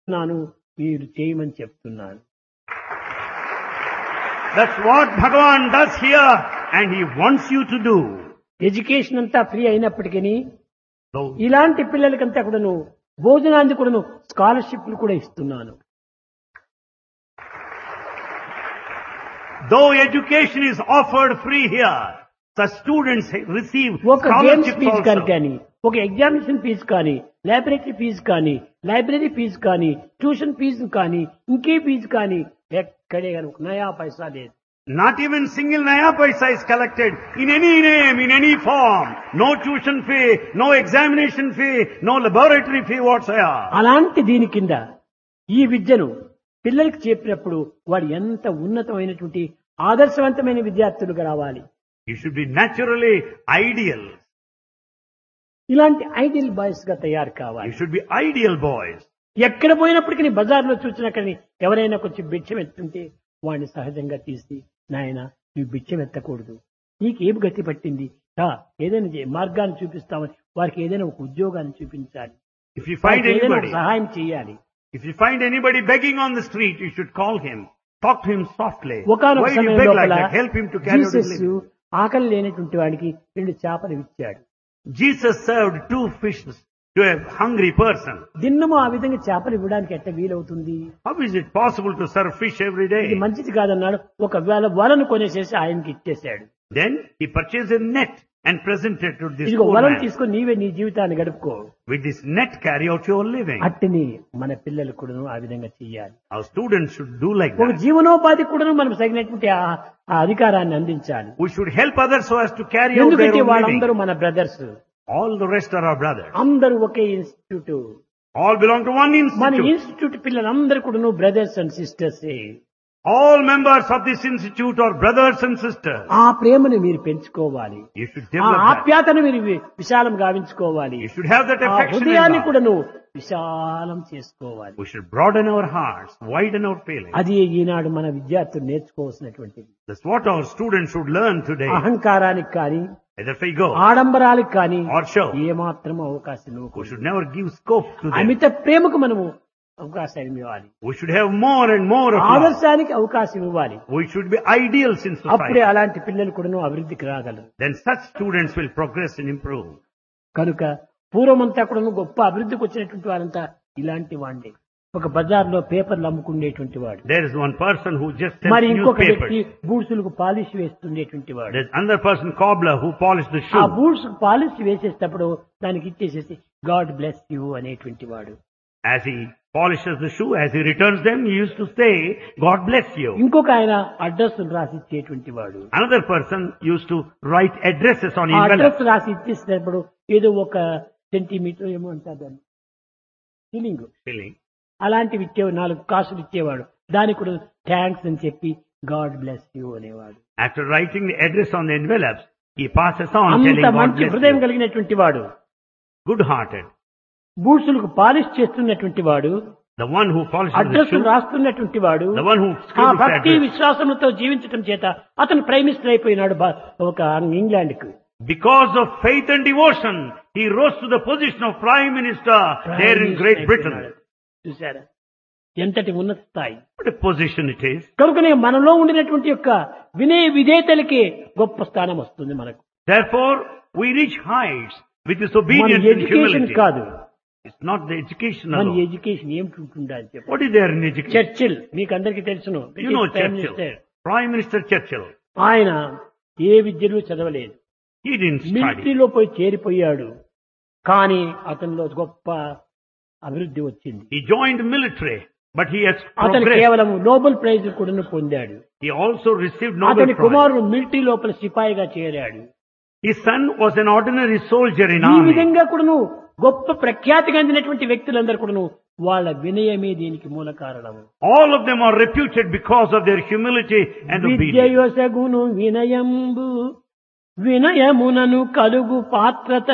నాను మీరు చేయమని చెప్తున్నాను That's what Bhagavan does here and he wants you to do. Education అంతా ఫ్రీ అయినప్పటికీ So, ఇలాంటి పిల్లలకంతా కూడాను భోజనానికి కూడాను స్కాలర్షిప్లు కూడా ఇస్తున్నాను though education is offered free here, the students receive ఒక గేమ్స్ scholarships ఫీజు కానీ also. కానీ ఒక ఎగ్జామినేషన్ ఫీజు కానీ లైబ్రరీ ఫీజు కానీ లైబ్రరీ ఫీజు కానీ ట్యూషన్ ఫీజు కానీ ఇంకే ఫీజు కానీ ఎక్కడే కానీ ఒక నయా పైసా లేదు Not even single naya paisa is collected in any name, in any form. No tuition fee, no examination fee, no laboratory fee whatsoever. అలాంటి దీని కింద ఈ విద్యను పిల్లలకి చెప్పినప్పుడు వాడు ఎంత ఉన్నతమైనటువంటి ఆదర్శవంతమైన విద్యార్థులుగా రావాలి You should be naturally ideal. ఇలాంటి ఐడియల్ బాయ్స్ గా తయారు కావాలి You should be ideal boys. ఎక్కడ పోయినప్పటికీ బజార్లో చూసినా కానీ ఎవరైనా కొంచెం బిచ్చం ఎత్తుంటే వాడిని సహజంగా తీసి నాయన నువ్వు బిచ్చం ఎత్తకూడదు నీకేం గతి పట్టింది రా ఏదైనా చే- మార్గాన్ని చూపిస్తామని వారికి ఏదైనా ఒక ఉద్యోగాన్ని చూపించాలి If you find వారికి ఏదైనా ఒక anybody, సహాయం చేయాలి if you find anybody begging on the street, you should call him. Talk to him softly. ఒకనొక Why do you సమయం beg like లోపల that? Help him to carry out his Jesus living. ఆకలి లేనటువంటి వాడికి రెండు చేపలు ఇచ్చాడు Jesus served two fishes to a hungry person. దిన్నము ఆ విధంగా చేపలు ఇవ్వడానికి ఎట్ట వీలవుతుంది How is it possible to serve fish every ఇది day? మంచిది కాదన్నాడు ఒకవేళ వలను కొనేసేసి ఆయనకి ఇచ్చేశాడు Then he purchased a net and presented to this ఇదిగో poor వలను man. తీసుకొని నీవే నీ జీవితాన్ని గడుపుకో With this net, carry out your living. అట్టిని మన పిల్లలు కూడాను ఆ విధంగా చెయ్యాలి Our students should do like ఒక that. జీవనోపాధి కూడాను మనం తగినటువంటి ఆ- ఆ అధికారాన్ని అందించాలి We should help others so as to carry out their ఎందుకంటే own వాళ్ళందరూ living. మన brothers All the rest are our brothers. అందరూ ఒకే institute All belong to one మన institute. ఇన్స్టిట్యూట్ పిల్లలందరూ కూడాను brothers and sisters All members of this institute are brothers and sisters. ఆ ప్రేమను మీరు పెంచుకోవాలి You should ఆ develop that. ఆప్యాతను మీరు వి- విశాలం గావించుకోవాలి You should have that ఆ affection. in హృదయాన్ని God. కూడాను విశాలం చేసుకోవాలి We should broaden our hearts, widen our feelings. అది ఈనాడు మన విద్యార్థులు నేర్చుకోవాల్సినటువంటిది That's what our students should learn today. అహంకారానికి కానీ Either we go ఆడంబరాలకు కానీ or show. ఏమాత్రం అవకాశం We ఇవ్వకూడదు should never give scope to them. అమిత ప్రేమకు మనము అవకాశం ఇవ్వాలి We should have more and more of love. ఆదర్శానికి అవకాశం ఇవ్వాలి We should be ideals in అప్పుడే society. అలాంటి పిల్లలు కూడాను అభివృద్ధికి రాగలరు Then such students will progress and improve. కనుక పూర్వమంతా కూడాను గొప్ప అభివృద్ధికి వచ్చినటువంటి వారంతా ఇలాంటి వాండే ఒక బజార్లో పేపర్లు అమ్ముకునేటువంటి వాడు There is one person who just sells మరి ఇంకొక వ్యక్తి newspapers. బూట్సులకు పాలిష్ వేస్తుండేటువంటి వాడు There's another person, cobbler, who polished the ఆ shoe. బూట్స్ పాలిష్ వేసేటప్పుడు దానికి ఇచ్చేసేసి గాడ్ బ్లెస్ యూ అనేటువంటి వాడు As he polishes the shoe, as he returns them, he used to say, God bless you. ఇంకొక ఆయన address రాసి ఇచ్చేటువంటి వాడు Another person used to write addresses on ఆ envelopes. అడ్రస్ రాసి ఇచ్చేసినప్పుడు ఏదో ఒక సెంటీమీటర్ ఏమో అంటారు దాన్ని ఫీలింగ్ Filling. అలాంటివి ఇచ్చేవాడు నాలుగు కాసులు ఇచ్చేవాడు దానికి కూడా థ్యాంక్స్ అని చెప్పి గాడ్ బ్లెస్ యూ అనేవాడు After writing the address on the envelopes, he passes on telling అంత God మంచి bless హృదయం you. కలిగినటువంటి వాడు Good-hearted. బూట్సులకు పాలిష్ చేస్తున్నటువంటి వాడు The one who polishes the address shoe. రాస్తున్నటువంటి వాడు The one who ఆ scribbles the భక్తి address. విశ్వాసంతో జీవించటం చేత అతను ప్రైమ్ మినిస్టర్ అయిపోయినాడు బా- ఒక ఇంగ్లాండ్ కు Because of faith and devotion, he rose to the position of Prime Minister there in Great Britain. చూసారా ఎంతటి ఉన్నత స్థాయి What a position it is. కనుకనే మనలో ఉండినటువంటి యొక్క వినయ విధేయతలకే గొప్ప స్థానం వస్తుంది మనకు Therefore, we reach heights with this మన obedience and ఎడ్యుకేషన్ humility. కాదు It's not the education మన alone. ఎడ్యుకేషన్ ఏమిటి ఉంటుందా అని చెప్పి What is there in education? Churchill మీకు అందరికీ తెలుసును You know British Prime Churchill. Minister. Prime Minister Churchill. ఆయన ఏ విద్యలు చదవలేదు He didn't study. మిలిటరీలో పోయి చేరిపోయాడు కానీ అతనిలో గొప్ప అభివృద్ధి వచ్చింది He joined the military, but he has అతను progressed. కేవలం నోబెల్ ప్రైజ్ కూడా పొందాడు He also received Nobel అతని Prize. కుమారుడు మిలిటరీ లోపల సిపాయిగా చేరాడు His son was an ordinary soldier in ఈ army. విధంగా కూడాను గొప్ప ప్రఖ్యాతి చెందినటువంటి వ్యక్తులందరూ కూడాను వాళ్ళ వినయమే దీనికి మూల కారణము All of them are reputed because of their humility and obedience. విద్యయొసగును వినయంబు వినయమునను కలుగు పాత్రత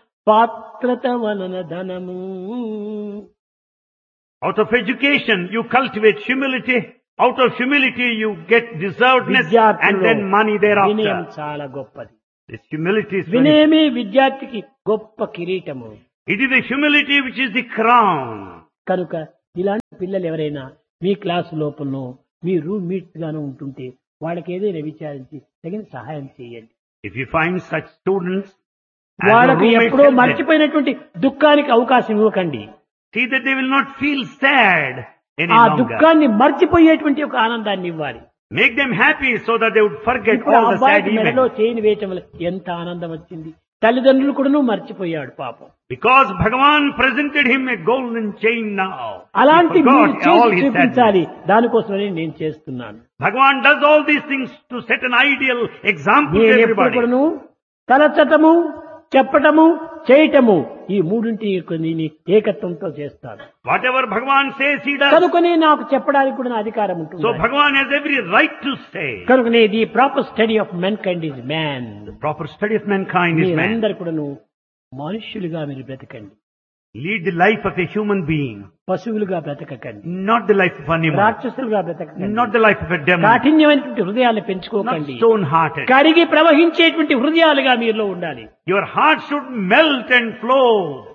పాత్రత వలన ధనము Out of education, you cultivate humility. Out of humility, you get deservedness and విద్యార్థుల్లో then money వినయం thereafter. చాలా గొప్పది This humility is very, వినయమే విద్యార్థికి గొప్ప కిరీటము it is the humility which is the crown. కనుక ఇలాంటి పిల్లలు ఎవరైనా మీ క్లాసు లోపలనో మీ రూమ్ మీట్స్ గాను ఉంటుంటే వాళ్ళకి ఏదైనా విచారించి తగిన సహాయం చేయండి If you find such students, as your వాళ్ళకి roommates, ఎప్పుడో help them. మర్చిపోయినటువంటి దుఃఖానికి అవకాశం ఇవ్వకండి see that they will not feel sad any ఆ longer. దుఃఖాన్ని మర్చిపోయేటువంటి ఒక ఆనందాన్ని ఇవ్వాలి Make them happy so that they would forget ఇప్పుడు ఆ all the sad అబ్బాయికి మెడలో events. చేయని వేయటం వల్ల ఎంత ఆనందం వచ్చింది తల్లిదండ్రులు కూడా మర్చిపోయాడు పాపం Because Bhagavan presented him a golden chain now. అలాంటి he మీరు forgot all చేసి his sadness. చూపించాలి దానికోసమనే నేను చేస్తున్నాను Bhagavan does all these things to set an ideal example to నేను ఎప్పుడు everybody. కూడాను తలచటము చెప్పటము చేయటము ఈ మూడింటి కొన్ని ఏకత్వంతో చేస్తాను Whatever Bhagavan says, he does. కనుకనే నాకు చెప్పడానికి కూడా నా అధికారం ఉంటుంది So Bhagavan has every right to say. కనుకనే the proper study of mankind is man The proper study of mankind is man. మీరందరు కూడాను మనుష్యులుగా మీరు బ్రతకండి Lead the life of a human being, పశువులుగా బ్రతకకండి not the life of an animal, రాక్షసులుగా బ్రతకకండి not the life of a demon, కాఠిన్యమైనటువంటి హృదయాన్ని not పెంచుకోకండి stone-hearted. కరిగి ప్రవహించేటువంటి హృదయాలుగా మీలో ఉండాలి Your heart should melt and flow